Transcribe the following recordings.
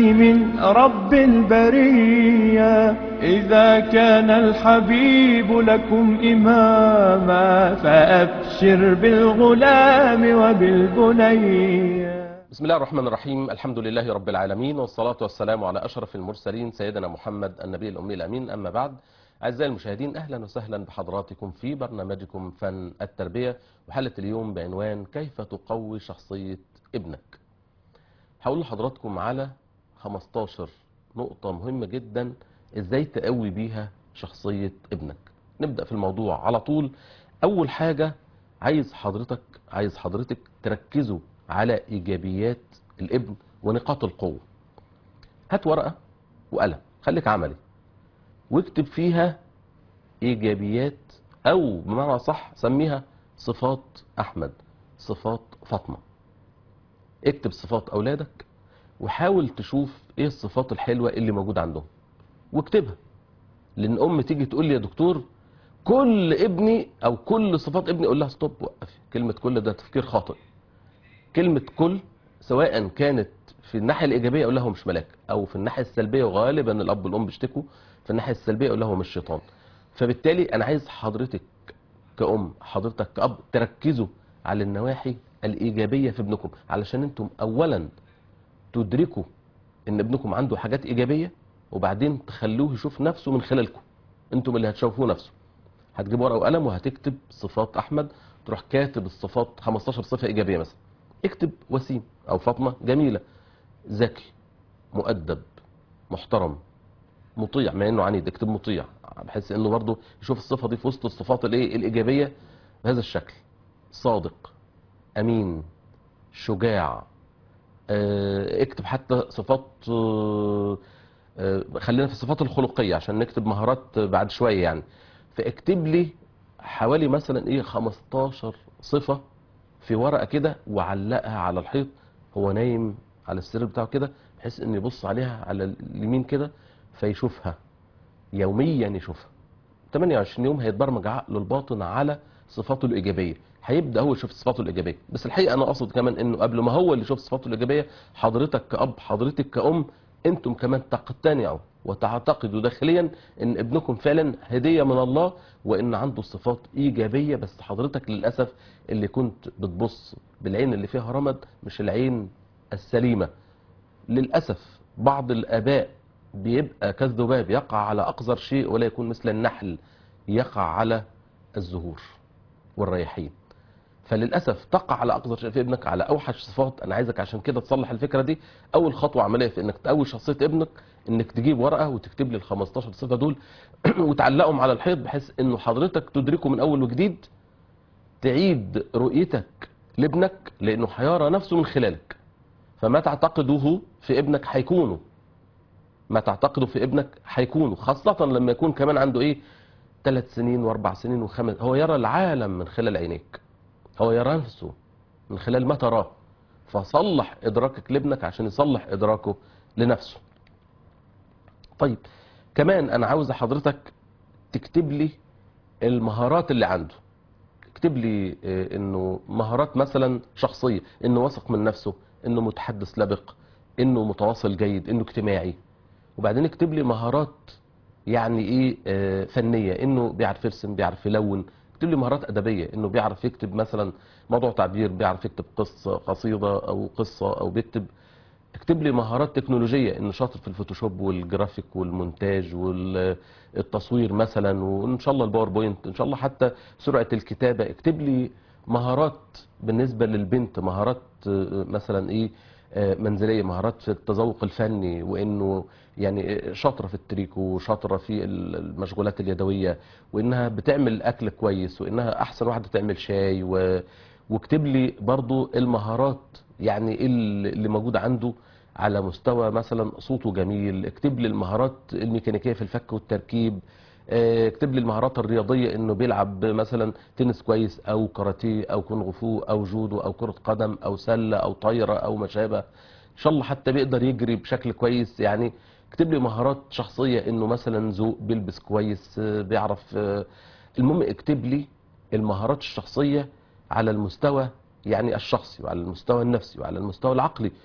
الذي من رب البرية إذا كان الحبيب لكم إماما فأبشر بالغلام وبالبنية بسم الله الرحمن الرحيم الحمد لله رب العالمين والصلاة والسلام على أشرف المرسلين سيدنا محمد النبي الأمي الأمين أما بعد أعزائي المشاهدين أهلا وسهلا بحضراتكم في برنامجكم فن التربية وحلقة اليوم بعنوان كيف تقوي شخصية ابنك هقول لحضراتكم على 15 نقطة مهمة جدا ازاي تقوي بيها شخصية ابنك نبدأ في الموضوع على طول أول حاجة عايز حضرتك عايز حضرتك تركزوا على إيجابيات الابن ونقاط القوة هات ورقة وقلم خليك عملي واكتب فيها إيجابيات أو بمعنى صح سميها صفات أحمد صفات فاطمة اكتب صفات أولادك وحاول تشوف إيه الصفات الحلوة اللي موجودة عندهم واكتبها لأن أم تيجي تقول لي يا دكتور كل ابني أو كل صفات ابني أقول لها ستوب وقفي كلمة كل ده تفكير خاطئ كلمة كل سواء كانت في الناحية الإيجابية أقول لها هو مش ملاك أو في الناحية السلبية وغالبا الأب والأم بيشتكوا في الناحية السلبية أقول لها هو مش شيطان فبالتالي أنا عايز حضرتك كأم حضرتك كأب تركزوا على النواحي الإيجابية في ابنكم علشان أنتم أولا تدركوا إن ابنكم عنده حاجات إيجابية وبعدين تخلوه يشوف نفسه من خلالكم أنتم اللي هتشوفوه نفسه هتجيب ورقة وقلم وهتكتب صفات أحمد تروح كاتب الصفات 15 صفة إيجابية مثلا اكتب وسيم أو فاطمة جميلة ذكي مؤدب محترم مطيع ما انه عنيد اكتب مطيع بحيث انه برضه يشوف الصفه دي في وسط الصفات الايه الايجابيه بهذا الشكل صادق امين شجاع اه اكتب حتى صفات اه اه خلينا في الصفات الخلقيه عشان نكتب مهارات بعد شويه يعني فاكتب لي حوالي مثلا ايه 15 صفه في ورقه كده وعلقها على الحيط هو نايم على السرير بتاعه كده بحيث ان يبص عليها على اليمين كده فيشوفها يوميا يشوفها 28 يوم هيتبرمج عقله الباطن على صفاته الايجابيه هيبدا هو يشوف صفاته الايجابيه بس الحقيقه انا اقصد كمان انه قبل ما هو اللي يشوف صفاته الايجابيه حضرتك كاب حضرتك كأم انتم كمان تقتنعوا وتعتقدوا داخليا ان ابنكم فعلا هديه من الله وان عنده صفات ايجابيه بس حضرتك للاسف اللي كنت بتبص بالعين اللي فيها رمد مش العين السليمه للاسف بعض الاباء بيبقى كالذباب يقع على أقذر شيء ولا يكون مثل النحل يقع على الزهور والرياحين فللأسف تقع على أقذر شيء في ابنك على أوحش صفات أنا عايزك عشان كده تصلح الفكرة دي أول خطوة عملية في إنك تقوي شخصية ابنك إنك تجيب ورقة وتكتب لي ال 15 صفة دول وتعلقهم على الحيط بحيث إنه حضرتك تدركه من أول وجديد تعيد رؤيتك لابنك لأنه هيرى نفسه من خلالك فما تعتقده في ابنك هيكونه ما تعتقده في ابنك هيكونه خاصة لما يكون كمان عنده ايه ثلاث سنين واربع سنين وخمس هو يرى العالم من خلال عينيك هو يرى نفسه من خلال ما تراه فصلح ادراكك لابنك عشان يصلح ادراكه لنفسه طيب كمان انا عاوز حضرتك تكتب لي المهارات اللي عنده اكتب لي انه مهارات مثلا شخصية انه واثق من نفسه انه متحدث لبق انه متواصل جيد انه اجتماعي وبعدين اكتب لي مهارات يعني ايه آه فنيه انه بيعرف يرسم بيعرف يلون اكتب لي مهارات ادبيه انه بيعرف يكتب مثلا موضوع تعبير بيعرف يكتب قصه قصيده او قصه او بيكتب اكتب لي مهارات تكنولوجيه انه شاطر في الفوتوشوب والجرافيك والمونتاج والتصوير مثلا وان شاء الله الباوربوينت ان شاء الله حتى سرعه الكتابه اكتب لي مهارات بالنسبه للبنت مهارات مثلا ايه منزليه مهارات في التذوق الفني وانه يعني شاطره في التريكو وشاطره في المشغولات اليدويه وانها بتعمل اكل كويس وانها احسن واحده تعمل شاي و... واكتب لي برضو المهارات يعني اللي موجوده عنده على مستوى مثلا صوته جميل اكتب لي المهارات الميكانيكيه في الفك والتركيب اكتب لي المهارات الرياضيه انه بيلعب مثلا تنس كويس او كاراتيه او كونغ فو او جودو او كره قدم او سله او طايره او ما شابه ان شاء الله حتى بيقدر يجري بشكل كويس يعني اكتب لي مهارات شخصيه انه مثلا ذوق بيلبس كويس بيعرف المهم اكتب لي المهارات الشخصيه على المستوى يعني الشخصي وعلى المستوى النفسي وعلى المستوى العقلي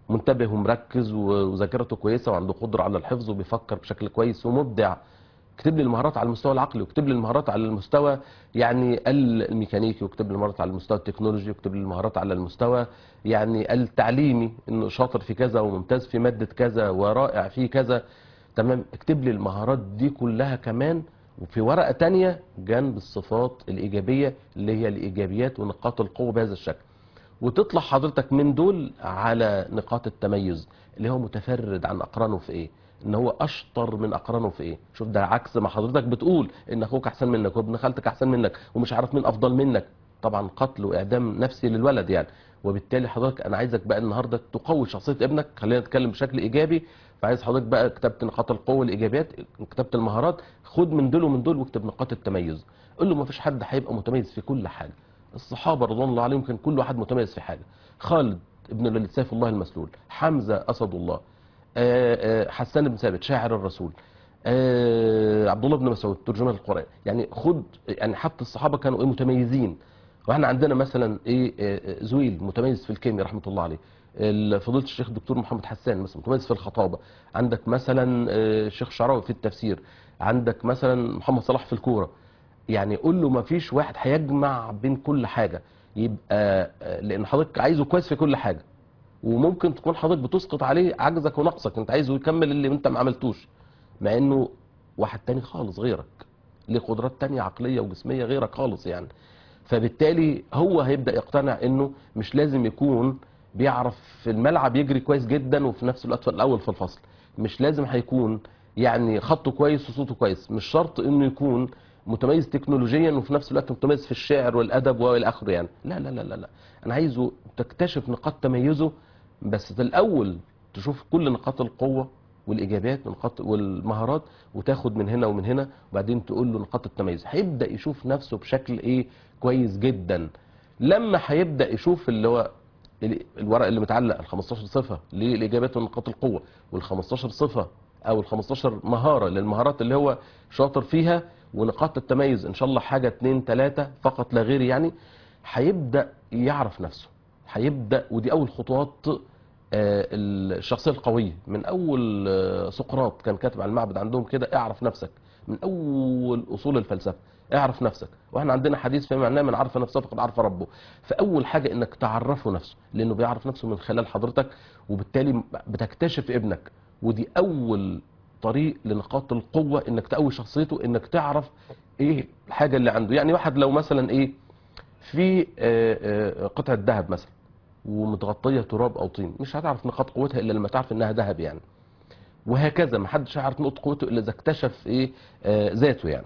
منتبه ومركز و- وذاكرته كويسه وعنده قدره على الحفظ وبيفكر بشكل كويس ومبدع اكتب لي المهارات على المستوى العقلي واكتب لي المهارات على المستوى يعني الميكانيكي واكتب لي المهارات على المستوى التكنولوجي واكتب لي المهارات على المستوى يعني التعليمي انه شاطر في كذا وممتاز في ماده كذا ورائع في كذا تمام اكتب لي المهارات دي كلها كمان وفي ورقه تانية جنب الصفات الايجابيه اللي هي الايجابيات ونقاط القوه بهذا الشكل وتطلع حضرتك من دول على نقاط التميز اللي هو متفرد عن اقرانه في ايه ان هو اشطر من اقرانه في ايه شوف ده عكس ما حضرتك بتقول ان اخوك احسن منك وابن خالتك احسن منك ومش عارف مين افضل منك طبعا قتل واعدام نفسي للولد يعني وبالتالي حضرتك انا عايزك بقى النهارده تقوي شخصيه ابنك خلينا نتكلم بشكل ايجابي فعايز حضرتك بقى كتبت نقاط القوه والايجابيات كتبت المهارات خد من دول ومن دول واكتب نقاط التميز قول له ما فيش حد هيبقى متميز في كل حاجه الصحابه رضوان الله عليهم كان كل واحد متميز في حاجه خالد ابن الوليد سيف الله المسلول حمزه اسد الله آه، آه، حسان بن ثابت شاعر الرسول آه، عبد الله بن مسعود ترجمان القران يعني خد يعني حتى الصحابه كانوا ايه متميزين واحنا عندنا مثلا ايه آه، آه، زويل متميز في الكيمياء رحمه الله عليه ال- فضيله الشيخ الدكتور محمد حسان مثلا متميز في الخطابه عندك مثلا آه، الشيخ شعراوي في التفسير عندك مثلا محمد صلاح في الكوره يعني قول له ما فيش واحد هيجمع بين كل حاجه يبقى آه، لان حضرتك عايزه كويس في كل حاجه وممكن تكون حضرتك بتسقط عليه عجزك ونقصك انت عايزه يكمل اللي انت ما عملتوش مع انه واحد تاني خالص غيرك ليه قدرات تانية عقلية وجسمية غيرك خالص يعني فبالتالي هو هيبدأ يقتنع انه مش لازم يكون بيعرف في الملعب يجري كويس جدا وفي نفس الوقت في الاول في الفصل مش لازم هيكون يعني خطه كويس وصوته كويس مش شرط انه يكون متميز تكنولوجيا وفي نفس الوقت متميز في الشعر والادب والى اخره يعني لا لا لا لا لا انا عايزه تكتشف نقاط تميزه بس في الاول تشوف كل نقاط القوه والايجابيات ونقاط والمهارات وتاخد من هنا ومن هنا وبعدين تقول له نقاط التميز هيبدا يشوف نفسه بشكل ايه كويس جدا لما هيبدا يشوف اللي هو ال- الورق اللي متعلق ال 15 صفه للايجابيات ونقاط القوه وال 15 صفه او ال 15 مهاره للمهارات اللي هو شاطر فيها ونقاط التميز ان شاء الله حاجه اتنين تلاته فقط لا غير يعني هيبدا يعرف نفسه هيبدا ودي اول خطوات آه، الشخصيه القويه من اول آه، سقراط كان كاتب على المعبد عندهم كده اعرف نفسك من اول اصول الفلسفه اعرف نفسك واحنا عندنا حديث فيما معناه من عرف نفسه فقد عرف ربه فاول حاجه انك تعرفه نفسه لانه بيعرف نفسه من خلال حضرتك وبالتالي بتكتشف ابنك ودي اول طريق لنقاط القوه انك تقوي شخصيته انك تعرف ايه الحاجه اللي عنده يعني واحد لو مثلا ايه في آه، آه، قطعه ذهب مثلا ومتغطيه تراب او طين مش هتعرف نقاط قوتها الا لما تعرف انها ذهب يعني وهكذا ما حدش هيعرف نقط قوته الا اذا اكتشف ايه آه، ذاته يعني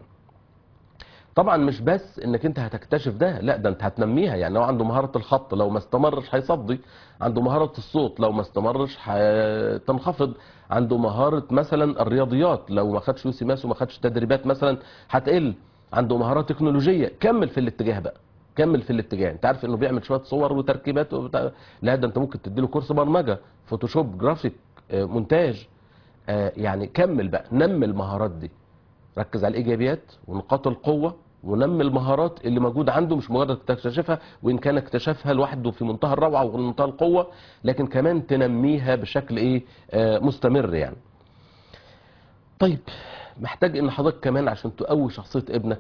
طبعا مش بس انك انت هتكتشف ده لا ده انت هتنميها يعني لو عنده مهاره الخط لو ما استمرش هيصدي عنده مهاره الصوت لو ما استمرش هتنخفض عنده مهاره مثلا الرياضيات لو ما خدش يوسي ماس وما خدش تدريبات مثلا هتقل عنده مهارات تكنولوجيه كمل في الاتجاه بقى كمل في الاتجاه انت عارف انه بيعمل شويه صور وتركيبات وبتاع. لا ده انت ممكن تديله كورس برمجه فوتوشوب جرافيك آه، مونتاج آه، يعني كمل بقى نمي المهارات دي ركز على الايجابيات ونقاط القوه ونمي المهارات اللي موجوده عنده مش مجرد تكتشفها وان كان اكتشافها لوحده في منتهى الروعه ومنتهى القوه لكن كمان تنميها بشكل ايه آه مستمر يعني طيب محتاج ان حضرتك كمان عشان تقوي شخصيه ابنك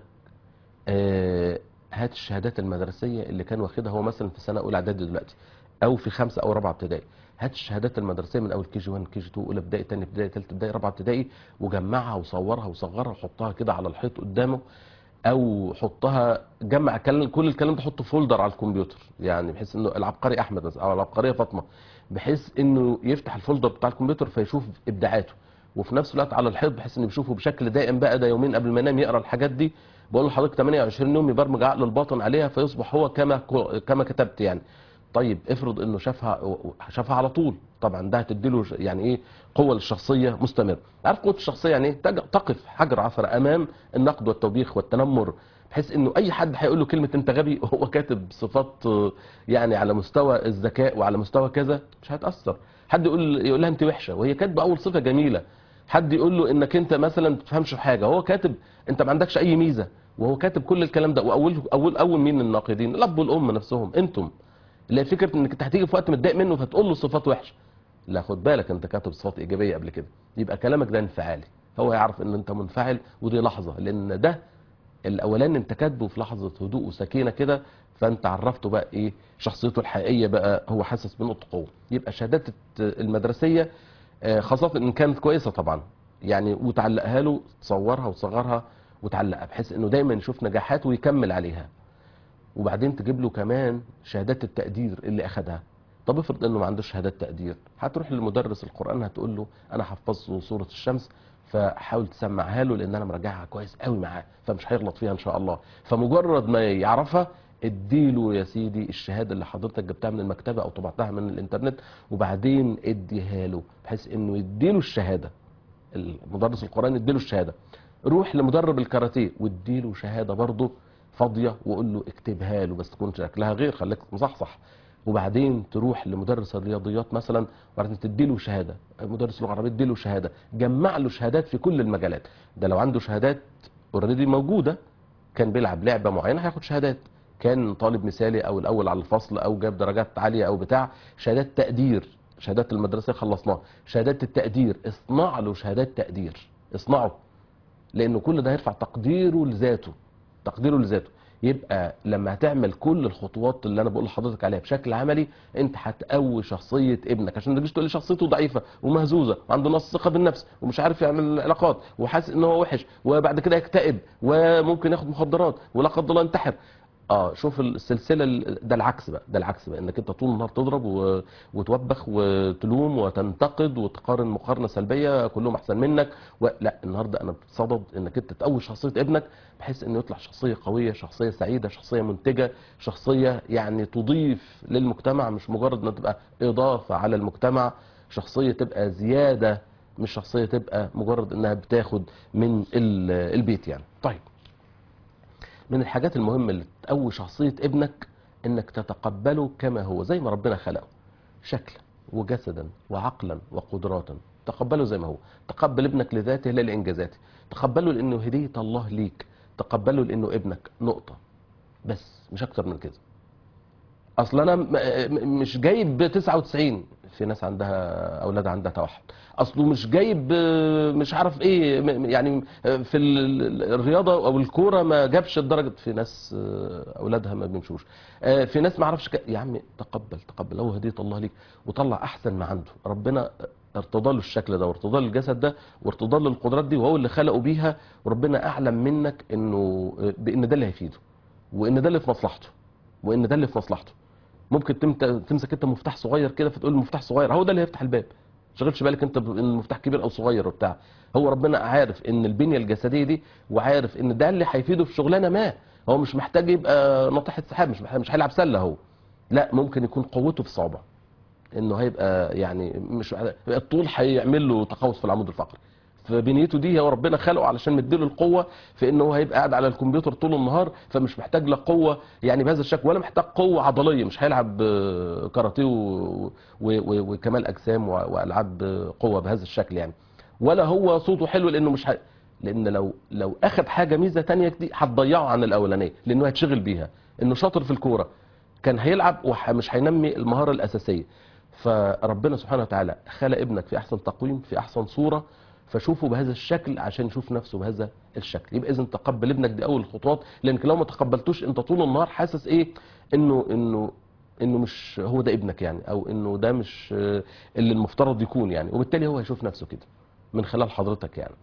آه هات الشهادات المدرسيه اللي كان واخدها هو مثلا في سنه اولى اعدادي دلوقتي او في خمسه او رابعه ابتدائي هات الشهادات المدرسيه من اول كي جي 1 كي جي 2 اولى ابتدائي ثاني ابتدائي ثالثه ابتدائي رابعه ابتدائي وجمعها وصورها وصغرها وحطها كده على الحيط قدامه او حطها جمع كل كل الكلام ده حطه فولدر على الكمبيوتر يعني بحيث انه العبقري احمد مثلا او العبقريه فاطمه بحيث انه يفتح الفولدر بتاع الكمبيوتر فيشوف ابداعاته وفي نفس الوقت على الحيط بحيث انه يشوفه بشكل دائم بقى ده يومين قبل ما ينام يقرا الحاجات دي بقول لحضرتك 28 يوم يبرمج عقل الباطن عليها فيصبح هو كما كما كتبت يعني طيب افرض انه شافها شافها على طول طبعا ده هتديله يعني ايه قوه للشخصيه مستمره عارف قوه الشخصيه يعني ايه تج- تقف حجر عثره امام النقد والتوبيخ والتنمر بحيث انه اي حد هيقول له كلمه انت غبي وهو كاتب صفات آه، يعني على مستوى الذكاء وعلى مستوى كذا مش هيتاثر حد يقول يقول لها انت وحشه وهي كاتبه اول صفه جميله حد يقول له انك انت مثلا ما بتفهمش في حاجه هو كاتب انت ما عندكش اي ميزه وهو كاتب كل الكلام ده واول اول اول مين الناقدين الاب والام نفسهم انتم اللي هي فكره انك انت هتيجي في وقت متضايق منه فتقول له صفات وحشه لا خد بالك انت كاتب صفات ايجابيه قبل كده يبقى كلامك ده انفعالي هو يعرف ان انت منفعل ودي لحظه لان ده الاولاني انت كاتبه في لحظه هدوء وسكينه كده فانت عرفته بقى ايه شخصيته الحقيقيه بقى هو حاسس بنقطه قوه يبقى الشهادات المدرسيه آه، خاصه ان كانت كويسه طبعا يعني وتعلقها له تصورها وتصغرها وتعلقها بحيث انه دايما يشوف نجاحات ويكمل عليها وبعدين تجيب له كمان شهادات التقدير اللي اخدها طب افرض انه ما عندوش شهادات تقدير هتروح لمدرس القران هتقول له انا حفظت سوره الشمس فحاول تسمعها له لان انا مراجعها كويس قوي معاه فمش هيغلط فيها ان شاء الله فمجرد ما يعرفها اديله يا سيدي الشهاده اللي حضرتك جبتها من المكتبه او طبعتها من الانترنت وبعدين اديها له بحيث انه يديله الشهاده المدرس القرآن يديله الشهاده روح لمدرب الكاراتيه واديله شهاده برضه فاضيه وقول له اكتبها له بس تكون شكلها غير خليك مصحصح وبعدين تروح لمدرس الرياضيات مثلا وبعدين تديله شهاده مدرس اللغه العربيه تديله شهاده جمع له شهادات في كل المجالات ده لو عنده شهادات اوريدي موجوده كان بيلعب لعبه معينه هياخد شهادات كان طالب مثالي او الاول على الفصل او جاب درجات عاليه او بتاع شهادات تقدير شهادات المدرسه خلصناها شهادات التقدير اصنع له شهادات تقدير اصنعه لانه كل ده هيرفع تقديره لذاته تقديره لذاته يبقى لما هتعمل كل الخطوات اللي انا بقول لحضرتك عليها بشكل عملي انت هتقوي شخصيه ابنك عشان ما تجيش تقول لي شخصيته ضعيفه ومهزوزه وعنده نقص ثقه بالنفس ومش عارف يعمل علاقات وحاسس ان هو وحش وبعد كده يكتئب وممكن ياخد مخدرات ولا قدر الله ينتحر اه شوف السلسله ال- ده العكس بقى ده العكس بقى انك انت طول النهار تضرب و... وتوبخ وتلوم وتنتقد وتقارن مقارنه سلبيه كلهم احسن منك و... لا النهارده انا بتصدد انك انت تقوي شخصيه ابنك بحيث انه يطلع شخصيه قويه شخصيه سعيده شخصيه منتجه شخصيه يعني تضيف للمجتمع مش مجرد انها تبقى اضافه على المجتمع شخصيه تبقى زياده مش شخصيه تبقى مجرد انها بتاخد من ال- البيت يعني طيب من الحاجات المهمة اللي تقوي شخصية ابنك انك تتقبله كما هو زي ما ربنا خلقه شكلا وجسدا وعقلا وقدراتا تقبله زي ما هو تقبل ابنك لذاته لا لانجازاته تقبله لانه هدية الله ليك تقبله لانه ابنك نقطة بس مش اكتر من كده اصل انا م- م- مش جايب 99 في ناس عندها اولاد عندها توحد اصله مش جايب آه، مش عارف ايه م- يعني آه، في ال- ال- الرياضه او الكوره ما جابش الدرجه في ناس آه، اولادها ما بيمشوش آه، في ناس ما اعرفش ك... يا عم تقبل تقبل هو هديه الله ليك وطلع احسن ما عنده ربنا ارتضى له الشكل ده وارتضى له الجسد ده وارتضى له القدرات دي وهو اللي خلقه بيها وربنا اعلم منك انه آه، بان ده اللي هيفيده وان ده اللي في مصلحته وان ده اللي في مصلحته ممكن تمت... تمسك انت مفتاح صغير كده فتقول المفتاح صغير هو ده اللي هيفتح الباب ما تشغلش بالك انت ب- ان المفتاح كبير او صغير وبتاع هو ربنا عارف ان البنيه الجسديه دي وعارف ان ده اللي هيفيده في شغلانه ما هو مش محتاج يبقى ناطحه سحاب مش محتاج مش هيلعب سله هو لا ممكن يكون قوته في صوابعه انه هيبقى يعني مش الطول هيعمل له تقوس في العمود الفقري فبنيته دي هو ربنا خلقه علشان مديله القوه في انه هو هيبقى قاعد على الكمبيوتر طول النهار فمش محتاج لا قوه يعني بهذا الشكل ولا محتاج قوه عضليه مش هيلعب آه، كاراتيه و- و- و- وكمال اجسام و- والعاب آه، قوه بهذا الشكل يعني ولا هو صوته حلو لانه مش ه... لان لو لو اخذ حاجه ميزه تانية دي هتضيعه عن الاولانيه لانه هيتشغل بيها انه شاطر في الكوره كان هيلعب ومش هينمي المهاره الاساسيه فربنا سبحانه وتعالى خلق ابنك في احسن تقويم في احسن صوره فشوفه بهذا الشكل عشان يشوف نفسه بهذا الشكل يبقى اذا تقبل ابنك دي اول الخطوات لانك لو ما تقبلتوش انت طول النهار حاسس ايه انه انه انه مش هو ده ابنك يعني او انه ده مش آه، اللي المفترض يكون يعني وبالتالي هو هيشوف نفسه كده من خلال حضرتك يعني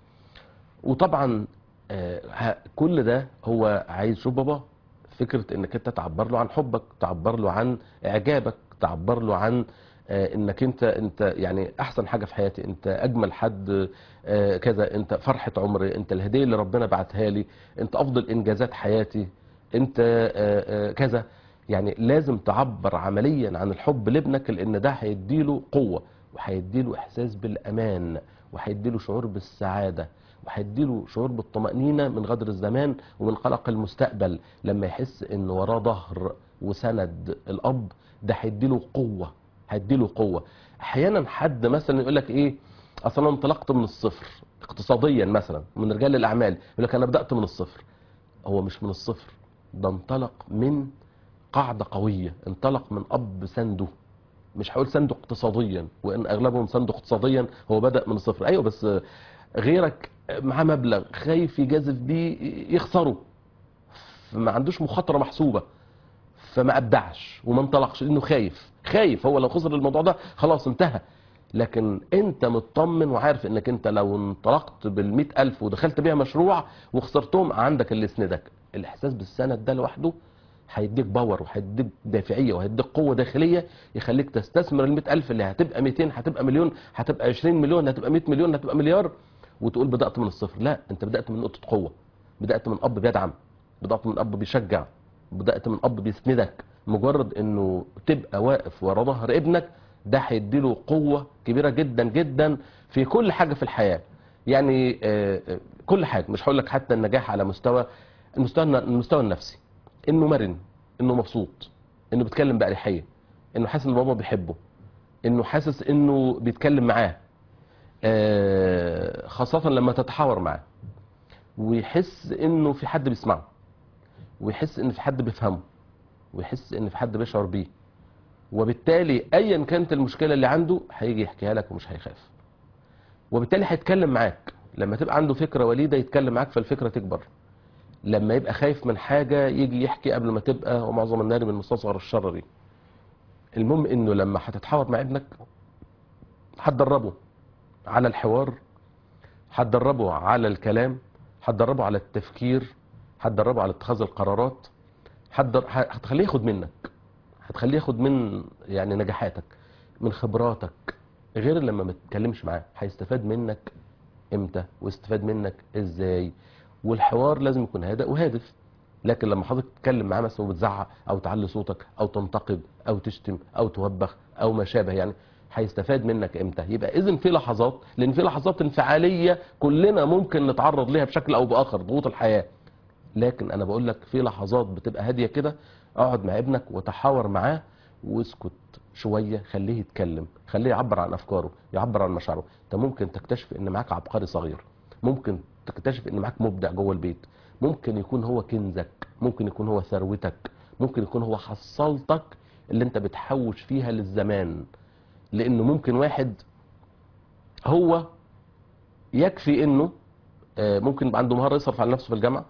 وطبعا آه، ه- كل ده هو عايز شوف بابا فكره انك انت تعبر له عن حبك تعبر له عن اعجابك تعبر له عن آه، انك انت انت يعني احسن حاجه في حياتي انت اجمل حد آه، كذا انت فرحه عمري انت الهديه اللي ربنا بعتها لي انت افضل انجازات حياتي انت آه، آه، كذا يعني لازم تعبر عمليا عن الحب لابنك لان ده هيديله قوه وهيديله احساس بالامان وهيديله شعور بالسعاده وهيديله شعور بالطمأنينة من غدر الزمان ومن قلق المستقبل لما يحس ان وراه ظهر وسند الاب ده هيديله قوة هيديله قوة احيانا حد مثلا يقول لك ايه اصلا انا انطلقت من الصفر اقتصاديا مثلا من رجال الاعمال يقول لك انا بدأت من الصفر هو مش من الصفر ده انطلق من قاعدة قوية انطلق من اب سنده مش هقول سنده اقتصاديا وان اغلبهم سنده اقتصاديا هو بدا من الصفر ايوه بس غيرك معاه مبلغ خايف يجازف بيه يخسره فما عندوش مخاطره محسوبه فما ابدعش وما انطلقش لانه خايف خايف هو لو خسر الموضوع ده خلاص انتهى لكن انت مطمن وعارف انك انت لو انطلقت بالمئة الف ودخلت بيها مشروع وخسرتهم عندك اللي يسندك الاحساس بالسند ده لوحده هيديك باور وهيديك دافعيه وهيديك قوه داخليه يخليك تستثمر ال ألف اللي هتبقى 200 هتبقى مليون هتبقى 20 مليون هتبقى 100 مليون هتبقى مليار وتقول بدات من الصفر لا انت بدات من نقطه قوه بدات من اب بيدعم بدات من اب بيشجع بدات من اب بيسندك مجرد انه تبقى واقف ورا ظهر ابنك ده هيديله قوه كبيره جدا جدا في كل حاجه في الحياه يعني آه، آه، كل حاجه مش هقول لك حتى النجاح على مستوى المستوى المستوى النفسي انه مرن انه مبسوط انه بيتكلم باريحيه انه حاسس ان بابا بيحبه انه حاسس انه بيتكلم معاه آه، خاصه لما تتحاور معاه ويحس انه في حد بيسمعه ويحس ان في حد بيفهمه ويحس ان في حد بيشعر بيه وبالتالي ايا كانت المشكله اللي عنده هيجي يحكيها لك ومش هيخاف وبالتالي هيتكلم معاك لما تبقى عنده فكره وليده يتكلم معاك فالفكره تكبر لما يبقى خايف من حاجه يجي يحكي قبل ما تبقى ومعظم النار من مستصغر الشر دي المهم انه لما هتتحاور مع ابنك هتدربه على الحوار هتدربه على الكلام هتدربه على التفكير هتدربه على اتخاذ القرارات هتدر- هتخليه ياخد منك هتخليه ياخد من يعني نجاحاتك من خبراتك غير لما ما تتكلمش معاه هيستفاد منك امتى ويستفاد منك ازاي والحوار لازم يكون هادئ وهادف لكن لما حضرتك تتكلم معاه مثلا وبتزعق او تعلي صوتك او تنتقد او تشتم او توبخ او ما شابه يعني هيستفاد منك امتى يبقى اذن في لحظات لان في لحظات انفعاليه كلنا ممكن نتعرض ليها بشكل او باخر ضغوط الحياه لكن انا بقول لك في لحظات بتبقى هاديه كده اقعد مع ابنك وتحاور معاه واسكت شويه خليه يتكلم خليه يعبر عن افكاره يعبر عن مشاعره انت ممكن تكتشف ان معاك عبقري صغير ممكن تكتشف ان معاك مبدع جوه البيت ممكن يكون هو كنزك ممكن يكون هو ثروتك ممكن يكون هو حصلتك اللي انت بتحوش فيها للزمان لانه ممكن واحد هو يكفي انه آه، ممكن يبقى عنده مهاره يصرف على نفسه في الجامعه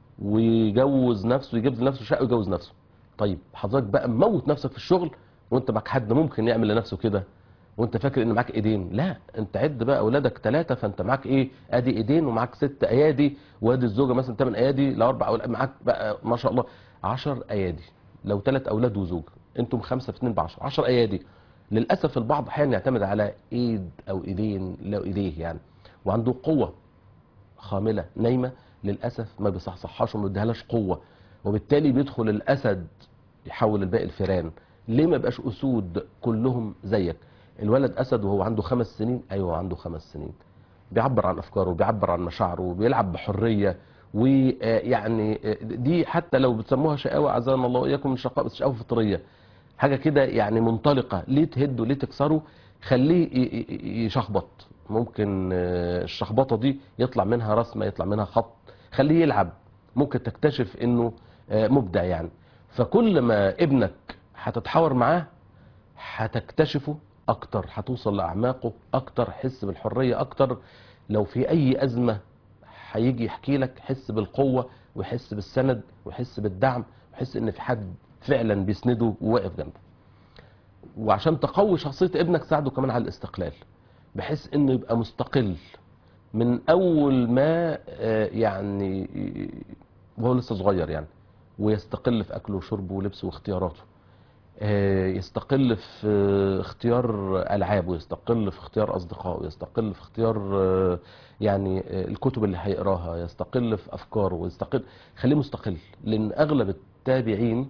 ويجوز نفسه يجيب لنفسه شقه ويجوز نفسه طيب حضرتك بقى موت نفسك في الشغل وانت معاك حد ممكن يعمل لنفسه كده وانت فاكر ان معاك ايدين لا انت عد بقى اولادك ثلاثه فانت معاك ايه ادي ايدين ومعاك ست ايادي وادي الزوجه مثلا ثمان ايادي لاربع اولاد معاك بقى ما شاء الله 10 ايادي لو ثلاث اولاد وزوج انتم خمسه في اثنين ب 10 10 ايادي للاسف البعض احيانا يعتمد على ايد او ايدين لو ايديه يعني وعنده قوه خامله نايمه للاسف ما بيصحصحهاش وما بيديهالاش قوه وبالتالي بيدخل الاسد يحول الباقي الفيران ليه ما يبقاش اسود كلهم زيك الولد اسد وهو عنده خمس سنين ايوه عنده خمس سنين بيعبر عن افكاره بيعبر عن مشاعره بيلعب بحريه ويعني دي حتى لو بتسموها شقاوه عزانا الله واياكم من الشقاء بس شقاوه فطريه حاجه كده يعني منطلقه ليه تهده ليه تكسره خليه ي- ي- يشخبط ممكن آه، الشخبطه دي يطلع منها رسمه يطلع منها خط خليه يلعب ممكن تكتشف انه آه، مبدع يعني فكل ما ابنك هتتحاور معاه هتكتشفه اكتر هتوصل لاعماقه اكتر حس بالحريه اكتر لو في اي ازمه هيجي يحكي لك حس بالقوه ويحس بالسند ويحس بالدعم ويحس ان في حد فعلا بيسنده وواقف جنبه وعشان تقوي شخصيه ابنك ساعده كمان على الاستقلال بحيث انه يبقى مستقل من اول ما آه، يعني وهو لسه صغير يعني ويستقل في اكله وشربه ولبسه واختياراته آه، يستقل في آه، اختيار العابه يستقل في اختيار اصدقائه يستقل في اختيار آه، يعني آه، الكتب اللي هيقراها يستقل في افكاره يستقل خليه مستقل لان اغلب التابعين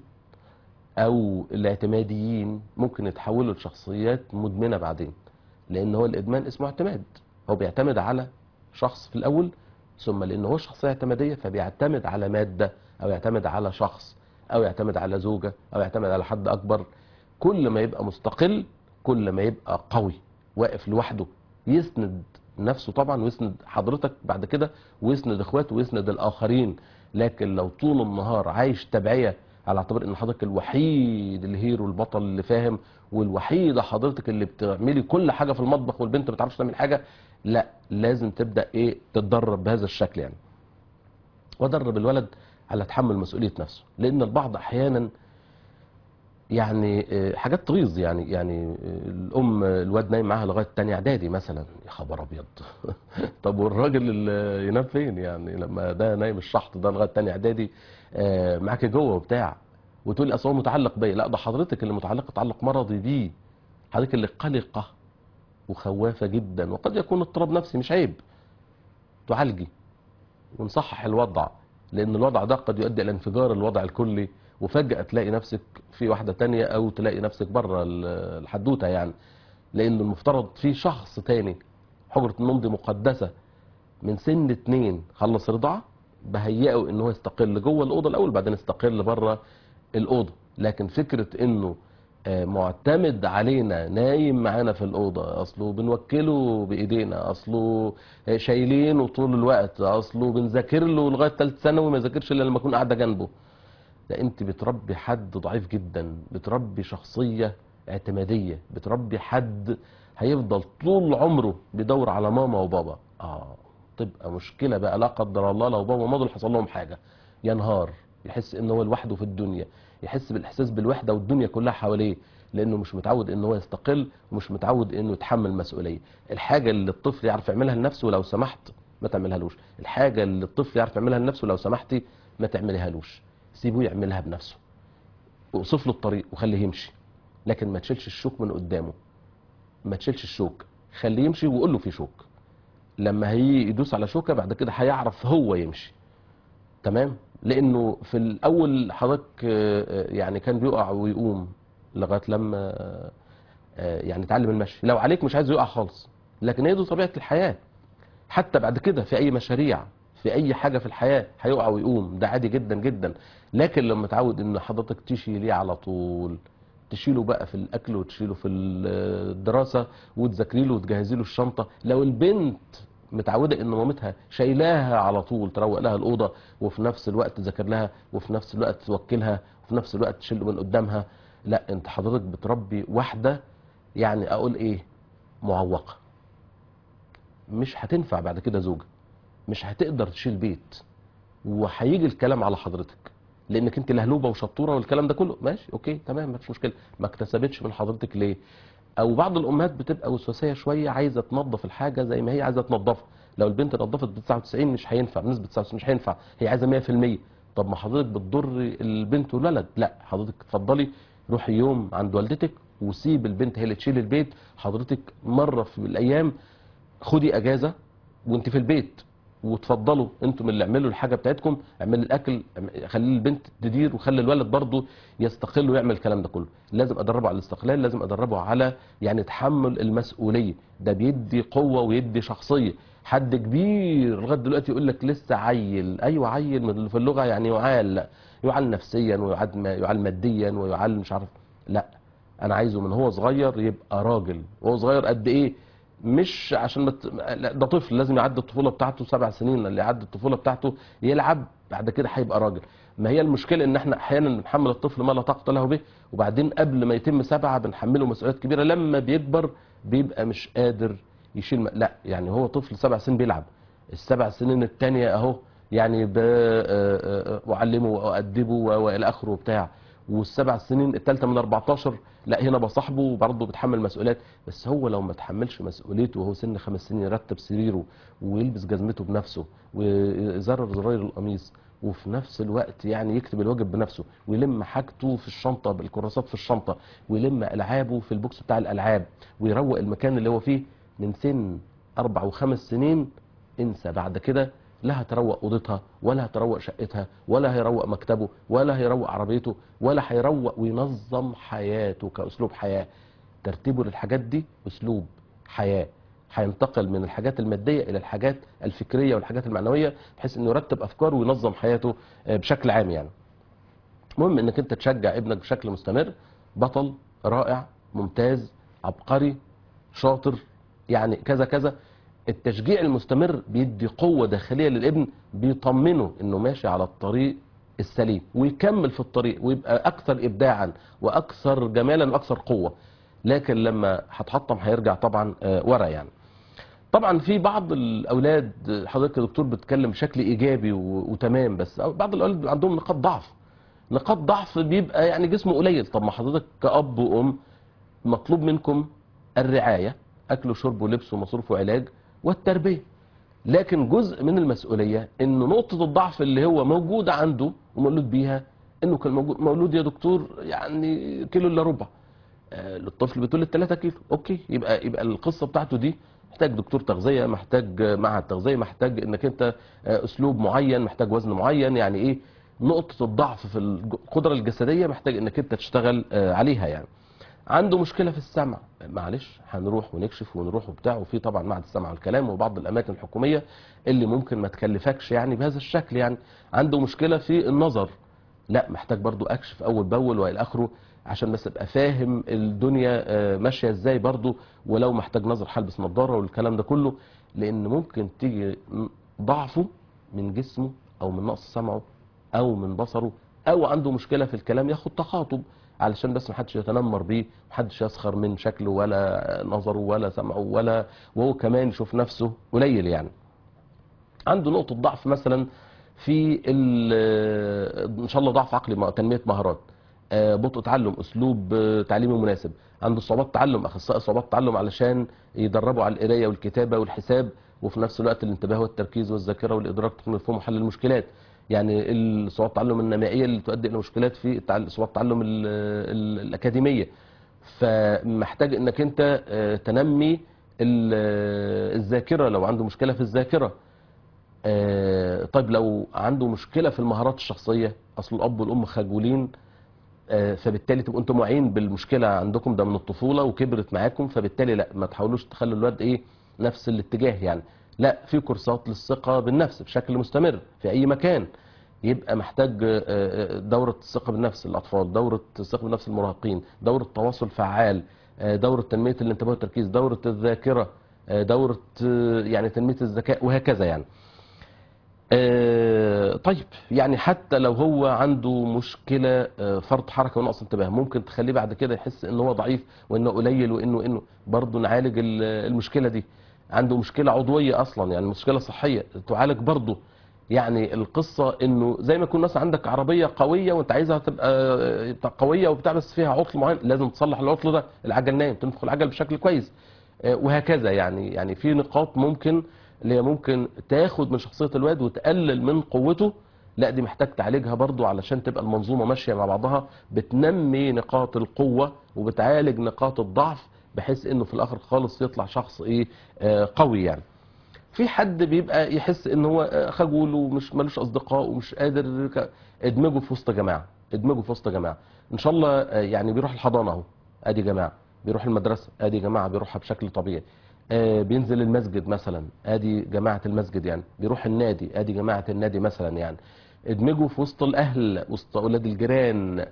او الاعتماديين ممكن يتحولوا لشخصيات مدمنه بعدين لان هو الادمان اسمه اعتماد هو بيعتمد على شخص في الاول ثم لان هو شخصيه اعتماديه فبيعتمد على ماده او يعتمد على شخص او يعتمد على زوجه او يعتمد على حد اكبر كل ما يبقى مستقل كل ما يبقى قوي واقف لوحده يسند نفسه طبعا ويسند حضرتك بعد كده ويسند اخواته ويسند الاخرين لكن لو طول النهار عايش تبعيه على اعتبار ان حضرتك الوحيد الهيرو البطل اللي فاهم والوحيده حضرتك اللي بتعملي كل حاجه في المطبخ والبنت ما بتعرفش تعمل حاجه لا لازم تبدا ايه تتدرب بهذا الشكل يعني وادرب الولد على تحمل مسؤوليه نفسه لان البعض احيانا يعني آه، حاجات تغيظ يعني يعني آه، الام الواد نايم معاها لغايه تانية اعدادي مثلا يا خبر ابيض طب والراجل اللي ينام فين يعني لما ده نايم الشحط ده لغايه تانية اعدادي آه، معاك جوه وبتاع وتقول لي اصل هو متعلق بيا لا ده حضرتك اللي متعلقه تعلق مرضي بيه حضرتك اللي قلقه وخوافه جدا وقد يكون اضطراب نفسي مش عيب تعالجي ونصحح الوضع لان الوضع ده قد يؤدي الى انفجار الوضع الكلي وفجأة تلاقي نفسك في واحدة تانية او تلاقي نفسك بره ال- الحدوتة يعني لان المفترض في شخص تاني حجرة النوم دي مقدسة من سن اتنين خلص رضاعة بهيئه ان هو يستقل جوه الاوضه الاول بعدين يستقل بره الاوضه لكن فكره انه آه، معتمد علينا نايم معانا في الاوضه اصله بنوكله بايدينا اصله آه، شايلينه طول الوقت اصله بنذاكر له لغايه ثالث ثانوي ما يذاكرش الا لما اكون قاعده جنبه لا انت بتربي حد ضعيف جدا بتربي شخصيه اعتماديه بتربي حد هيفضل طول عمره بيدور على ماما وبابا اه تبقى مشكله بقى لا قدر الله لو بابا وماما دول حصل لهم حاجه ينهار يحس ان هو لوحده في الدنيا يحس بالاحساس بالوحده والدنيا كلها حواليه لانه مش متعود ان هو يستقل ومش متعود انه يتحمل مسؤوليه الحاجه اللي الطفل يعرف يعملها لنفسه لو سمحت ما تعملهالوش الحاجه اللي الطفل يعرف يعملها لنفسه لو سمحتي ما تعمليهالوش سيبه يعملها بنفسه واوصف له الطريق وخليه يمشي لكن ما تشيلش الشوك من قدامه ما تشيلش الشوك خليه يمشي وقول له في شوك لما هي يدوس على شوكه بعد كده هيعرف هو يمشي تمام لانه في الاول حضرتك آه، آه، يعني كان بيقع ويقوم لغايه لما آه، آه، يعني اتعلم المشي لو عليك مش عايز يقع خالص لكن هي دي طبيعه الحياه حتى بعد كده في اي مشاريع في اي حاجه في الحياه هيقع ويقوم ده عادي جدا جدا لكن لما تعود ان حضرتك تشيليه على طول تشيله بقى في الاكل وتشيله في الدراسه وتذاكري له وتجهزي له الشنطه لو البنت متعوده ان مامتها شايلاها على طول تروق لها الاوضه وفي نفس الوقت تذاكر لها وفي نفس الوقت توكلها وفي نفس الوقت تشيل من قدامها لا انت حضرتك بتربي واحده يعني اقول ايه معوقه مش هتنفع بعد كده زوجة مش هتقدر تشيل بيت وهيجي الكلام على حضرتك لانك انت لهلوبه وشطوره والكلام ده كله ماشي اوكي تمام مفيش مشكله ما اكتسبتش من حضرتك ليه او بعض الامهات بتبقى وسواسيه شويه عايزه تنظف الحاجه زي ما هي عايزه تنظفها لو البنت نظفت ب 99 مش هينفع بنسبه 99 مش هينفع هي عايزه 100% طب ما حضرتك بتضر البنت والولد لا حضرتك اتفضلي روحي يوم عند والدتك وسيب البنت هي اللي تشيل البيت حضرتك مره في الايام خدي اجازه وانت في البيت وتفضلوا انتم اللي اعملوا الحاجه بتاعتكم اعملوا الاكل اعم- خلي البنت تدير وخلي الولد برضه يستقل ويعمل الكلام ده كله لازم ادربه على الاستقلال لازم ادربه على يعني تحمل المسؤوليه ده بيدي قوه ويدي شخصيه حد كبير لغايه دلوقتي يقول لك لسه عيل ايوه عيل من- في اللغه يعني يعال يعال نفسيا ويعال ما- يعال ماديا ويعال مش عارف لا انا عايزه من هو صغير يبقى راجل وهو صغير قد ايه مش عشان مت... لا، ده طفل لازم يعدي الطفوله بتاعته سبع سنين اللي يعدي الطفوله بتاعته يلعب بعد كده هيبقى راجل ما هي المشكله ان احنا احيانا بنحمل الطفل ما لا طاقه له به وبعدين قبل ما يتم سبعه بنحمله مسؤوليات كبيره لما بيكبر بيبقى مش قادر يشيل م... لا يعني هو طفل سبع سنين بيلعب السبع سنين التانية اهو يعني ب... آه، آه، اعلمه وادبه و- والى اخره وبتاع والسبع سنين الثالثه من 14 لا هنا بصاحبه وبرضه بيتحمل مسؤوليات بس هو لو ما تحملش مسؤوليته وهو سن خمس سنين يرتب سريره ويلبس جزمته بنفسه ويزرر زراير القميص وفي نفس الوقت يعني يكتب الواجب بنفسه ويلم حاجته في الشنطه بالكراسات في الشنطه ويلم العابه في البوكس بتاع الالعاب ويروق المكان اللي هو فيه من سن اربع وخمس سنين انسى بعد كده لا هتروق اوضتها ولا هتروق شقتها ولا هيروق مكتبه ولا هيروق عربيته ولا هيروق وينظم حياته كاسلوب حياه ترتيبه للحاجات دي اسلوب حياه هينتقل من الحاجات الماديه الى الحاجات الفكريه والحاجات المعنويه بحيث انه يرتب افكاره وينظم حياته آه، بشكل عام يعني المهم انك انت تشجع ابنك بشكل مستمر بطل رائع ممتاز عبقري شاطر يعني كذا كذا التشجيع المستمر بيدي قوة داخلية للابن بيطمنه انه ماشي على الطريق السليم ويكمل في الطريق ويبقى اكثر ابداعا واكثر جمالا واكثر قوه لكن لما هتحطم هيرجع طبعا آه، ورا يعني طبعا في بعض الاولاد حضرتك يا دكتور بتتكلم بشكل ايجابي و- وتمام بس بعض الاولاد بيبقى عندهم نقاط ضعف نقاط ضعف بيبقى يعني جسمه قليل طب ما حضرتك كأب وأم مطلوب منكم الرعاية أكل وشرب ولبس ومصروف وعلاج والتربية لكن جزء من المسؤولية إن نقطة الضعف اللي هو موجودة عنده ومولود بيها إنه كان موجود مولود يا دكتور يعني كيلو إلا ربع آه، الطفل بتولد 3 كيلو اوكي يبقى يبقى القصه بتاعته دي محتاج دكتور تغذيه محتاج آه، معهد تغذيه محتاج انك انت آه، اسلوب معين محتاج وزن معين يعني ايه نقطه الضعف في القدره الجسديه محتاج انك انت تشتغل آه، عليها يعني عنده مشكله في السمع معلش هنروح ونكشف ونروح وبتاع وفي طبعا معهد السمع والكلام وبعض الاماكن الحكوميه اللي ممكن ما تكلفكش يعني بهذا الشكل يعني عنده مشكله في النظر لا محتاج برضو اكشف اول باول والى اخره عشان بس ابقى فاهم الدنيا آه، ماشيه ازاي برضو ولو محتاج نظر هلبس نظاره والكلام ده كله لان ممكن تيجي ضعفه من جسمه او من نقص سمعه او من بصره او عنده مشكله في الكلام ياخد تخاطب علشان بس محدش يتنمر بيه محدش يسخر من شكله ولا نظره ولا سمعه ولا وهو كمان يشوف نفسه قليل يعني عنده نقطة ضعف مثلا في ال- ان شاء الله ضعف عقلي مع تنمية مهارات آه، بطء تعلم اسلوب آه، تعليمي مناسب عنده صعوبات تعلم اخصائي صعوبات تعلم علشان يدربوا على القرايه والكتابه والحساب وفي نفس الوقت الانتباه والتركيز والذاكره والادراك والمفهوم وحل المشكلات يعني الصعوبات التعلم النمائيه اللي تؤدي الى مشكلات في التع- صعوبات التعلم ال- ال- الاكاديميه فمحتاج انك انت آه، تنمي ال- الذاكره لو عنده مشكله في الذاكره آه، طيب لو عنده مشكله في المهارات الشخصيه اصل الاب والام خجولين آه، فبالتالي تبقوا انتم واعيين بالمشكله عندكم ده من الطفوله وكبرت معاكم فبالتالي لا ما تحاولوش تخلوا الواد ايه نفس الاتجاه يعني لا في كورسات للثقه بالنفس بشكل مستمر في اي مكان يبقى محتاج آه، آه، دوره الثقه بالنفس للاطفال دوره الثقه بالنفس للمراهقين دوره تواصل فعال آه، دوره تنميه الانتباه والتركيز دوره الذاكره آه، دوره آه، يعني تنميه الذكاء وهكذا يعني آه، طيب يعني حتى لو هو عنده مشكلة آه، فرط حركة ونقص انتباه ممكن تخليه بعد كده يحس ان هو ضعيف وانه قليل وانه انه برضه نعالج ال- المشكلة دي عنده مشكلة عضوية اصلا يعني مشكلة صحية تعالج برضه يعني القصة انه زي ما يكون مثلا عندك عربية قوية وانت عايزها تبقى آه، قوية وبتاع بس فيها عطل معين لازم تصلح العطل ده العجل نايم تنفخ العجل بشكل كويس آه، وهكذا يعني يعني في نقاط ممكن اللي هي ممكن تاخد من شخصية الواد وتقلل من قوته لا دي محتاج تعالجها برضو علشان تبقى المنظومة ماشية مع بعضها بتنمي نقاط القوة وبتعالج نقاط الضعف بحيث انه في الاخر خالص يطلع شخص ايه آه قوي يعني في حد بيبقى يحس ان هو آه، خجول ومش ملوش اصدقاء ومش قادر ك- ادمجه في وسط جماعه ادمجه في وسط جماعه ان شاء الله آه، يعني بيروح الحضانه اهو ادي جماعه بيروح المدرسه ادي جماعه بيروحها بشكل طبيعي آه، بينزل المسجد مثلا ادي جماعه المسجد يعني بيروح النادي ادي جماعه النادي مثلا يعني ادمجه في وسط الاهل وسط اولاد الجيران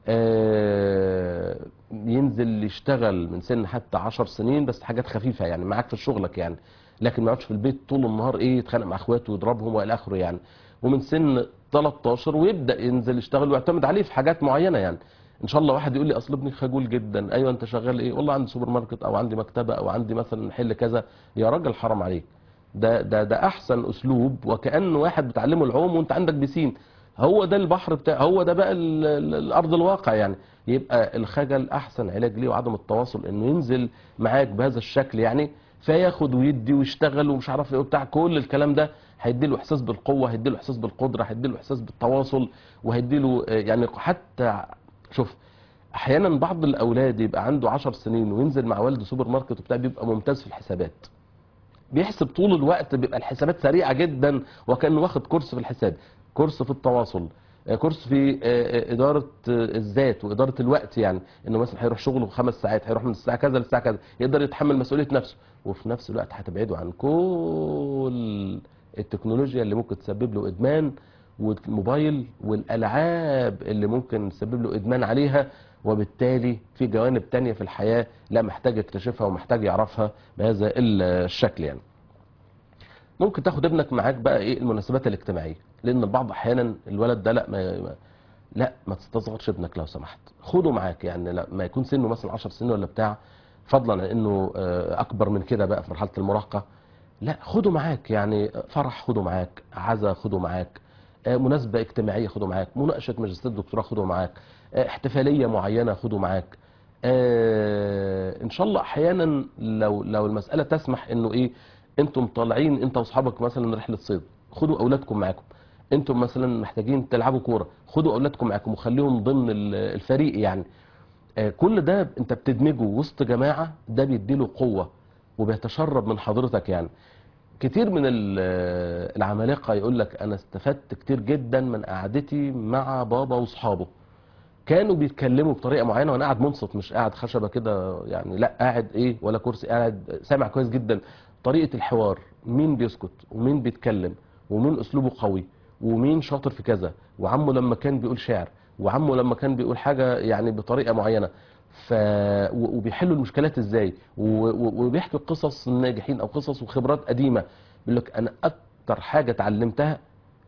آه، ينزل يشتغل من سن حتى عشر سنين بس حاجات خفيفة يعني معاك في شغلك يعني لكن ما يقعدش في البيت طول النهار ايه يتخانق مع اخواته ويضربهم والى اخره يعني ومن سن 13 ويبدا ينزل يشتغل ويعتمد عليه في حاجات معينه يعني ان شاء الله واحد يقول لي اصل ابني خجول جدا ايوه انت شغال ايه والله عندي سوبر ماركت او عندي مكتبه او عندي مثلا محل كذا يا راجل حرام عليك ده ده ده احسن اسلوب وكان واحد بتعلمه العوم وانت عندك بيسين هو ده البحر بتاع هو ده بقى ال- ال- الارض الواقع يعني يبقى الخجل احسن علاج ليه وعدم التواصل انه ينزل معاك بهذا الشكل يعني فياخد ويدي ويشتغل ومش عارف ايه وبتاع كل الكلام ده هيديله احساس بالقوه هيديله احساس بالقدره هيديله احساس بالتواصل وهيديله آه، يعني حتى شوف احيانا بعض الاولاد يبقى عنده 10 سنين وينزل مع والده سوبر ماركت وبتاع بيبقى ممتاز في الحسابات بيحسب طول الوقت بيبقى الحسابات سريعه جدا وكانه واخد كورس في الحساب كورس في التواصل آه، كورس في آه، آه، اداره آه، الذات واداره الوقت يعني انه مثلا هيروح شغله خمس ساعات هيروح من الساعه كذا للساعه كذا يقدر يتحمل مسؤوليه نفسه وفي نفس الوقت هتبعده عن كل التكنولوجيا اللي ممكن تسبب له ادمان والموبايل والالعاب اللي ممكن تسبب له ادمان عليها وبالتالي في جوانب تانية في الحياة لا محتاج يكتشفها ومحتاج يعرفها بهذا الشكل يعني ممكن تاخد ابنك معاك بقى ايه المناسبات الاجتماعيه لان البعض احيانا الولد ده لا ما ما- لا ما تستصغرش ابنك لو سمحت خده معاك يعني لا ما يكون سنه مثلا 10 سنين ولا بتاع فضلا عن انه آه، اكبر من كده بقى في مرحله المراهقه لا خده معاك يعني فرح خده معاك عزا خده معاك آه، مناسبه اجتماعيه خده معاك مناقشه ماجستير دكتوراه خده معاك آه، احتفاليه معينه خده معاك آه، ان شاء الله احيانا لو لو المساله تسمح انه ايه انتم طالعين انت واصحابك مثلا رحله صيد خدوا اولادكم معاكم انتم مثلا محتاجين تلعبوا كوره خدوا اولادكم معاكم وخليهم ضمن ال- الفريق يعني آه، كل ده انت بتدمجه وسط جماعه ده بيديله قوه وبيتشرب من حضرتك يعني كتير من ال- العمالقه يقول لك انا استفدت كتير جدا من قعدتي مع بابا واصحابه كانوا بيتكلموا بطريقه معينه وانا قاعد منصت مش قاعد خشبه كده يعني لا قاعد ايه ولا كرسي قاعد سامع كويس جدا طريقه الحوار مين بيسكت ومين بيتكلم ومين اسلوبه قوي ومين شاطر في كذا وعمه لما كان بيقول شعر وعمه لما كان بيقول حاجه يعني بطريقه معينه ف و- وبيحلوا المشكلات ازاي و- و- وبيحكوا قصص الناجحين او قصص وخبرات قديمه بيقول لك انا اكتر حاجه اتعلمتها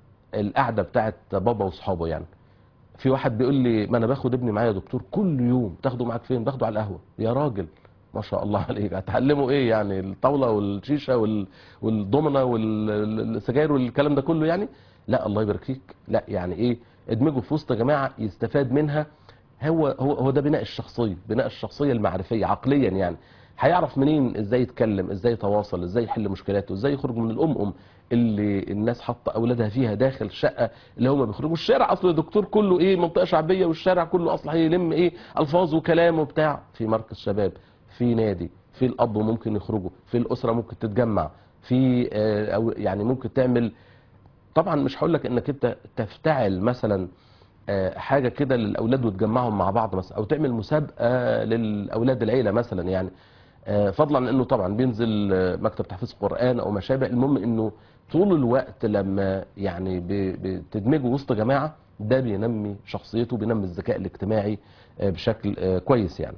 القعده بتاعت بابا واصحابه يعني في واحد بيقول لي ما انا باخد ابني معايا يا دكتور كل يوم تاخده معاك فين باخده على القهوه يا راجل ما شاء الله عليك هتعلموا ايه يعني الطاوله والشيشه وال... والضمنه والسجاير والكلام ده كله يعني لا الله يبارك فيك لا يعني ايه ادمجه في وسط جماعه يستفاد منها هو هو هو ده بناء الشخصيه بناء الشخصيه المعرفيه عقليا يعني هيعرف منين ازاي يتكلم ازاي يتواصل ازاي يحل مشكلاته ازاي يخرج من الام اللي الناس حاطه اولادها فيها داخل الشقه اللي هم بيخرجوا الشارع اصل الدكتور كله ايه منطقه شعبيه والشارع كله اصلا هيلم ايه الفاظ وكلام وبتاع في مركز شباب في نادي في الاب ممكن يخرجوا في الاسره ممكن تتجمع في آه، او يعني ممكن تعمل طبعا مش هقول لك انك انت تفتعل مثلا آه، حاجه كده للاولاد وتجمعهم مع بعض مثلا او تعمل مسابقه للاولاد العيله مثلا يعني آه، فضلا عن انه طبعا بينزل آه، مكتب تحفيظ قران او ما شابه المهم انه طول الوقت لما يعني ب- بتدمجه وسط جماعه ده بينمي شخصيته بينمي الذكاء الاجتماعي آه، بشكل آه، كويس يعني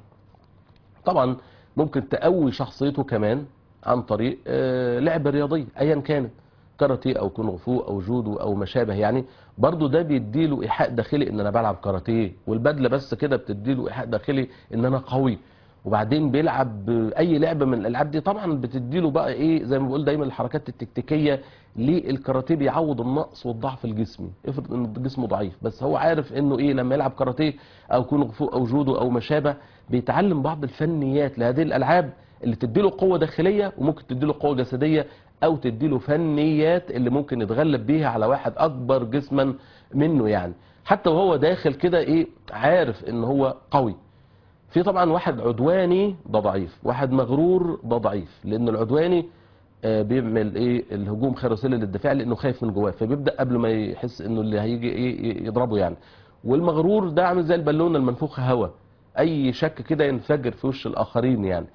طبعا ممكن تقوي شخصيته كمان عن طريق آه، لعبة رياضية ايا كانت كاراتيه او كونغ فو او جودو او ما شابه يعني برضو ده بيديله ايحاء داخلي ان انا بلعب كاراتيه والبدله بس كده بتديله ايحاء داخلي ان انا قوي وبعدين بيلعب اي لعبه من الالعاب دي طبعا بتديله بقى ايه زي ما بقول دايما الحركات التكتيكيه للكاراتيه بيعوض النقص والضعف الجسمي افرض ان جسمه ضعيف بس هو عارف انه ايه لما يلعب كاراتيه او كونغ فو او جودو او ما شابه بيتعلم بعض الفنيات لهذه الالعاب اللي تديله قوه داخليه وممكن تديله قوه جسديه او تديله فنيات اللي ممكن يتغلب بيها على واحد اكبر جسما منه يعني حتى وهو داخل كده ايه عارف ان هو قوي في طبعا واحد عدواني ده ضعيف واحد مغرور ده ضعيف لان العدواني آه، بيعمل ايه الهجوم خير وسيله للدفاع لانه خايف من جواه فبيبدا قبل ما يحس انه اللي هيجي ايه يضربه يعني والمغرور ده عامل زي البالونه المنفوخه هواء اي شك كده ينفجر في وش الاخرين يعني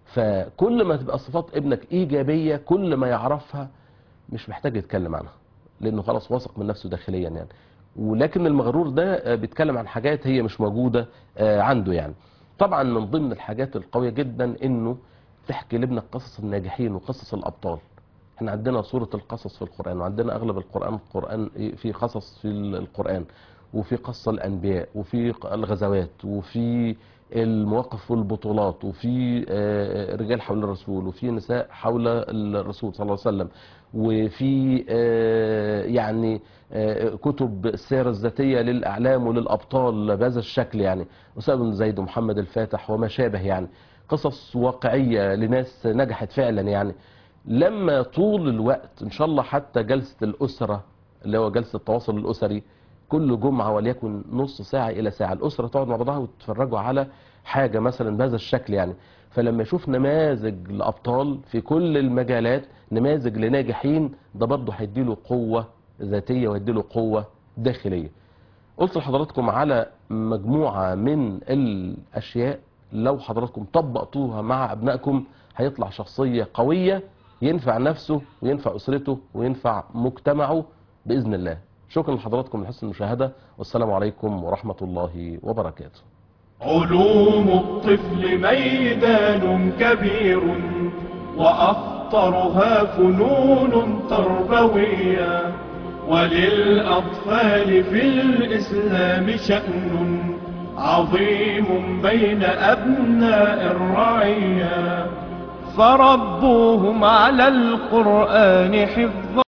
فكل ما تبقى صفات ابنك ايجابيه كل ما يعرفها مش محتاج يتكلم عنها لانه خلاص واثق من نفسه داخليا يعني ولكن المغرور ده آه، بيتكلم عن حاجات هي مش موجوده آه، عنده يعني طبعا من ضمن الحاجات القويه جدا انه تحكي لابنك قصص الناجحين وقصص الابطال احنا عندنا سوره القصص في القران وعندنا اغلب القران القران إيه، في قصص في القران وفي قصة الأنبياء وفي الغزوات وفي المواقف والبطولات وفي آه، رجال حول الرسول وفي نساء حول الرسول صلى الله عليه وسلم وفي آه، يعني آه، كتب السيرة الذاتية للأعلام وللأبطال بهذا الشكل يعني أسامة بن زيد ومحمد الفاتح وما شابه يعني قصص واقعية لناس نجحت فعلا يعني لما طول الوقت إن شاء الله حتى جلسة الأسرة اللي هو جلسة التواصل الأسري كل جمعة وليكن نص ساعة إلى ساعة الأسرة تقعد مع بعضها وتتفرجوا على حاجة مثلا بهذا الشكل يعني فلما يشوف نماذج لأبطال في كل المجالات نماذج لناجحين ده برضه هيديله قوة ذاتية وهيديله قوة داخلية قلت لحضراتكم على مجموعة من الأشياء لو حضراتكم طبقتوها مع أبنائكم هيطلع شخصية قوية ينفع نفسه وينفع أسرته وينفع مجتمعه بإذن الله شكرا لحضراتكم لحسن المشاهدة والسلام عليكم ورحمة الله وبركاته علوم الطفل ميدان كبير وأخطرها فنون تربوية وللأطفال في الإسلام شأن عظيم بين أبناء الرعية فربوهم على القرآن حفظا